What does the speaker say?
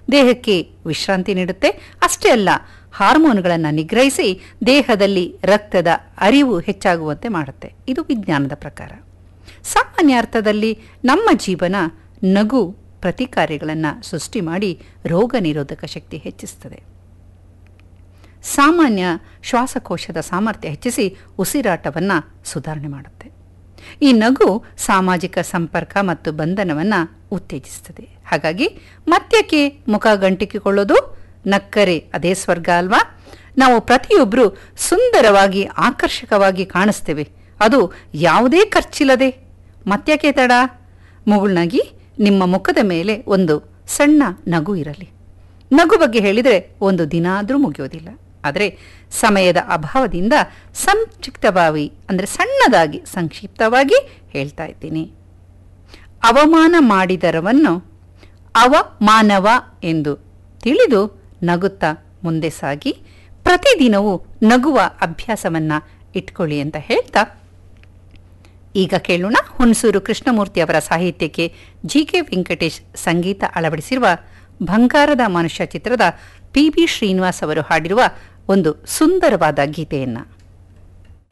ದೇಹಕ್ಕೆ ವಿಶ್ರಾಂತಿ ನೀಡುತ್ತೆ ಅಷ್ಟೇ ಅಲ್ಲ ಹಾರ್ಮೋನ್ಗಳನ್ನು ನಿಗ್ರಹಿಸಿ ದೇಹದಲ್ಲಿ ರಕ್ತದ ಅರಿವು ಹೆಚ್ಚಾಗುವಂತೆ ಮಾಡುತ್ತೆ ಇದು ವಿಜ್ಞಾನದ ಪ್ರಕಾರ ಸಾಮಾನ್ಯ ಅರ್ಥದಲ್ಲಿ ನಮ್ಮ ಜೀವನ ನಗು ಪ್ರತಿಕಾರ್ಯಗಳನ್ನು ಸೃಷ್ಟಿ ಮಾಡಿ ರೋಗ ನಿರೋಧಕ ಶಕ್ತಿ ಹೆಚ್ಚಿಸುತ್ತದೆ ಸಾಮಾನ್ಯ ಶ್ವಾಸಕೋಶದ ಸಾಮರ್ಥ್ಯ ಹೆಚ್ಚಿಸಿ ಉಸಿರಾಟವನ್ನು ಸುಧಾರಣೆ ಮಾಡುತ್ತೆ ಈ ನಗು ಸಾಮಾಜಿಕ ಸಂಪರ್ಕ ಮತ್ತು ಬಂಧನವನ್ನು ಉತ್ತೇಜಿಸುತ್ತದೆ ಹಾಗಾಗಿ ಮತ್ತ್ಯಕ್ಕೆ ಮುಖ ಗಂಟಿಕಿಕೊಳ್ಳೋದು ನಕ್ಕರೆ ಅದೇ ಸ್ವರ್ಗ ಅಲ್ವಾ ನಾವು ಪ್ರತಿಯೊಬ್ಬರು ಸುಂದರವಾಗಿ ಆಕರ್ಷಕವಾಗಿ ಕಾಣಿಸ್ತೇವೆ ಅದು ಯಾವುದೇ ಖರ್ಚಿಲ್ಲದೆ ಮತ್ತ್ಯಕ್ಕೆ ತಡ ಮುಗುಳ್ನಾಗಿ ನಿಮ್ಮ ಮುಖದ ಮೇಲೆ ಒಂದು ಸಣ್ಣ ನಗು ಇರಲಿ ನಗು ಬಗ್ಗೆ ಹೇಳಿದರೆ ಒಂದು ದಿನ ಆದರೂ ಮುಗಿಯೋದಿಲ್ಲ ಆದರೆ ಸಮಯದ ಅಭಾವದಿಂದ ಸಂಕ್ಷಿಪ್ತವಾಗಿ ಅಂದರೆ ಸಣ್ಣದಾಗಿ ಸಂಕ್ಷಿಪ್ತವಾಗಿ ಹೇಳ್ತಾ ಇದ್ದೀನಿ ಅವಮಾನ ಮಾಡಿದರವನ್ನು ಅವಮಾನವ ಎಂದು ತಿಳಿದು ನಗುತ್ತಾ ಮುಂದೆ ಸಾಗಿ ಪ್ರತಿದಿನವೂ ನಗುವ ಅಭ್ಯಾಸವನ್ನ ಇಟ್ಕೊಳ್ಳಿ ಅಂತ ಹೇಳ್ತಾ ಈಗ ಕೇಳೋಣ ಹುಣಸೂರು ಕೃಷ್ಣಮೂರ್ತಿ ಅವರ ಸಾಹಿತ್ಯಕ್ಕೆ ಜಿ ಕೆ ವೆಂಕಟೇಶ್ ಸಂಗೀತ ಅಳವಡಿಸಿರುವ ಬಂಗಾರದ ಮನುಷ್ಯ ಚಿತ್ರದ ಪಿ ಬಿ ಶ್ರೀನಿವಾಸ್ ಅವರು ಹಾಡಿರುವ ಒಂದು ಸುಂದರವಾದ ಗೀತೆಯನ್ನು